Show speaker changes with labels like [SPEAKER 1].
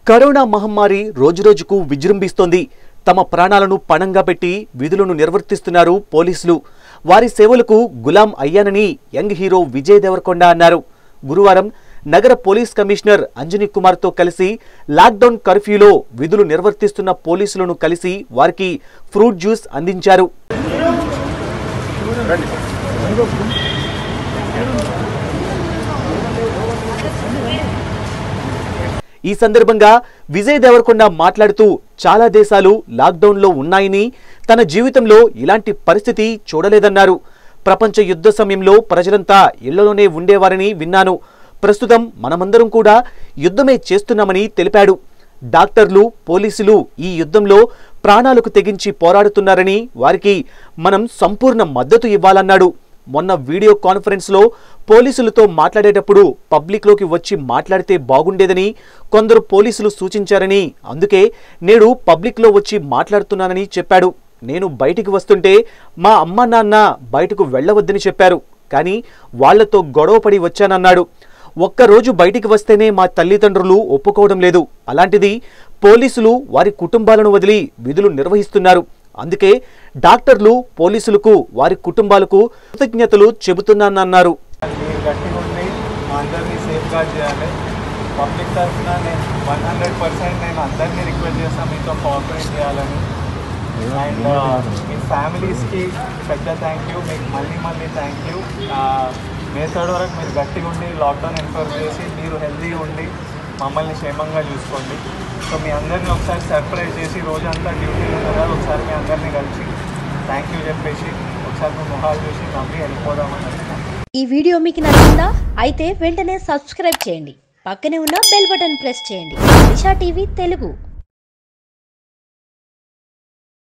[SPEAKER 1] corona మహమ్మారి రోజురోజుకు విజృంభిస్తోంది తమ ప్రాణాలను పణంగా పెట్టి విధులను నిర్వర్తిస్తున్నారు పోలీసులు వారి సేవలకు గులాం అయ్యానని యంగ్ హీరో విజయ్ దేవరకొండ అన్నారు గురువారం నగర పోలీస్ కమిషనర్ అంజనీ కుమార్తో కలిసి లాక్డౌన్ కర్ఫ్యూలో విధులు నిర్వర్తిస్తున్న పోలీసులను కలిసి వారికి ఫ్రూట్ జ్యూస్ అందించారు ఈ సందర్భంగా విజయ్ దేవరకొండ మాట్లాడుతూ చాలా దేశాలు లాక్డౌన్లో ఉన్నాయని తన జీవితంలో ఇలాంటి పరిస్థితి చూడలేదన్నారు ప్రపంచ యుద్ధ సమయంలో ప్రజలంతా ఇళ్లలోనే ఉండేవారని విన్నాను ప్రస్తుతం మనమందరం కూడా యుద్ధమే చేస్తున్నామని తెలిపాడు డాక్టర్లు పోలీసులు ఈ యుద్ధంలో ప్రాణాలకు తెగించి పోరాడుతున్నారని వారికి మనం సంపూర్ణ మద్దతు ఇవ్వాలన్నాడు మొన్న వీడియో కాన్ఫరెన్స్లో పోలీసులతో మాట్లాడేటప్పుడు పబ్లిక్లోకి వచ్చి మాట్లాడితే బాగుండేదని కొందరు పోలీసులు సూచించారని అందుకే నేడు పబ్లిక్లో వచ్చి మాట్లాడుతున్నానని చెప్పాడు నేను బయటికి వస్తుంటే మా అమ్మ నాన్న బయటకు వెళ్ళవద్దని చెప్పారు కానీ వాళ్లతో గొడవపడి వచ్చానన్నాడు ఒక్కరోజు బయటికి వస్తేనే మా తల్లిదండ్రులు ఒప్పుకోవడం లేదు అలాంటిది పోలీసులు వారి కుటుంబాలను వదిలి విధులు నిర్వహిస్తున్నారు అందుకే డాక్టర్లు పోలీసులకు వారి కుటుంబాలకు కృతజ్ఞతలు చెబుతున్నానన్నారు
[SPEAKER 2] మీరు గట్టిగా ఉండి మా అందరినీ సేఫ్ గార్డ్ చేయాలి పబ్లిక్ తరఫున నేను వన్ హండ్రెడ్ పర్సెంట్ నేను అందరినీ రిక్వెస్ట్ చేస్తాను మీతో కోఆపరేట్ చేయాలని అండ్ మీ ఫ్యామిలీస్కి పెద్ద థ్యాంక్ యూ మీకు మళ్ళీ మళ్ళీ థ్యాంక్ యూ మే థర్డ్ వరకు మీరు గట్టిగా ఉండి లాక్డౌన్ ఎన్ఫోర్స్ చేసి మీరు హెల్తీగా ఉండి మమ్మల్ని క్షేమంగా చూసుకోండి సో మీ అందరిని ఒకసారి సర్ప్రైజ్ చేసి రోజంతా డ్యూటీలో ఉన్నారు కదా ఒకసారి మీ అందరినీ కలిసి థ్యాంక్ యూ చెప్పేసి ఒకసారి మీ మొహాలు చూసి నవ్వి వెళ్ళిపోదామని అనుకున్నాను
[SPEAKER 3] ఈ వీడియో మీకు నచ్చిందా అయితే వెంటనే సబ్స్క్రైబ్ చేయండి పక్కనే ఉన్న బెల్ బటన్ ప్రెస్ చేయండి దిశా టీవీ తెలుగు